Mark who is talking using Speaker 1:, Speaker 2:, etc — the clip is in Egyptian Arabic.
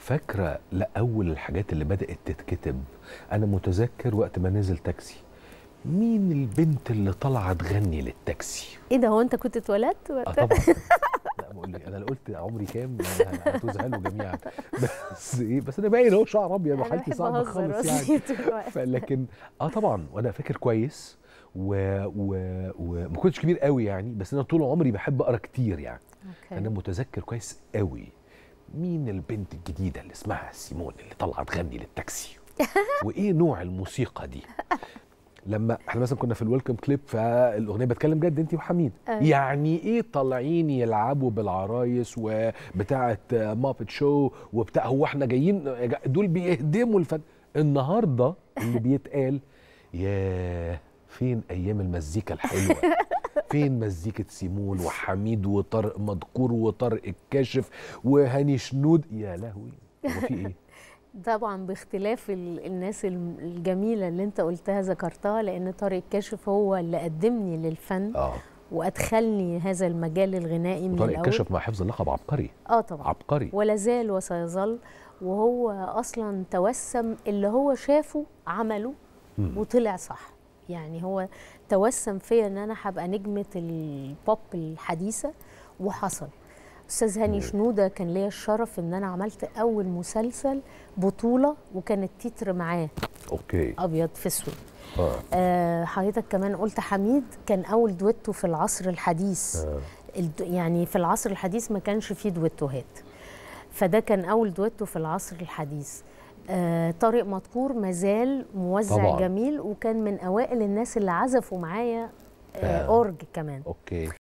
Speaker 1: فاكره لاول الحاجات اللي بدات تتكتب انا متذكر وقت ما نزل تاكسي مين البنت اللي طالعه تغني للتاكسي
Speaker 2: ايه ده هو انت كنت اتولدت
Speaker 1: اه
Speaker 2: وقتها؟
Speaker 1: طبعا لا بقول لك انا لو قلت عمري كام هتذهلوا جميعا بس ايه بس انا باين اهو شعر ابيض
Speaker 2: انا
Speaker 1: وحالتي
Speaker 2: بحب
Speaker 1: صعبه
Speaker 2: اهزر
Speaker 1: خالص يعني
Speaker 2: وأسيب دلوقتي.
Speaker 1: فلكن اه طبعا وانا فاكر كويس و... و... وما كنتش كبير قوي يعني بس انا طول عمري بحب اقرا كتير يعني انا
Speaker 2: اوكي
Speaker 1: متذكر كويس قوي مين البنت الجديده اللي اسمها سيمون اللي طالعه تغني للتاكسي وايه نوع الموسيقى دي لما احنا مثلا كنا في الويلكم كليب فالاغنيه بتكلم جد انت وحميد
Speaker 2: أيوة.
Speaker 1: يعني ايه طالعين يلعبوا بالعرايس وبتاعه مابت شو وبتاع هو احنا جايين دول بيهدموا الفن النهارده اللي بيتقال ياه فين ايام المزيكا الحلوه فين مزيكة سيمون وحميد وطارق مدكور وطارق الكاشف وهاني شنود يا لهوي هو في ايه
Speaker 2: طبعا باختلاف ال- الناس الم- الجميله اللي انت قلتها ذكرتها لان طارق كاشف هو اللي قدمني للفن
Speaker 1: اه
Speaker 2: وادخلني هذا المجال الغنائي من
Speaker 1: وطارق
Speaker 2: الاول
Speaker 1: الكاشف مع حفظ اللقب عبقري
Speaker 2: اه طبعا
Speaker 1: عبقري
Speaker 2: ولا زال وسيظل وهو اصلا توسم اللي هو شافه عمله
Speaker 1: مم.
Speaker 2: وطلع صح يعني هو توسم فيا ان انا هبقى نجمه البوب الحديثه وحصل استاذ هاني شنوده كان ليا الشرف ان انا عملت اول مسلسل بطوله وكان التتر معاه
Speaker 1: اوكي
Speaker 2: ابيض في اسود
Speaker 1: اه
Speaker 2: آه حضرتك كمان قلت حميد كان اول دويتو في العصر الحديث
Speaker 1: آه.
Speaker 2: الد- يعني في العصر الحديث ما كانش فيه دويتوهات فده كان اول دويتو في العصر الحديث آه طارق مدكور مازال موزع
Speaker 1: طبعاً.
Speaker 2: طبعا. جميل وكان من اوائل الناس اللي عزفوا معايا آه
Speaker 1: آه.
Speaker 2: اورج كمان
Speaker 1: اوكي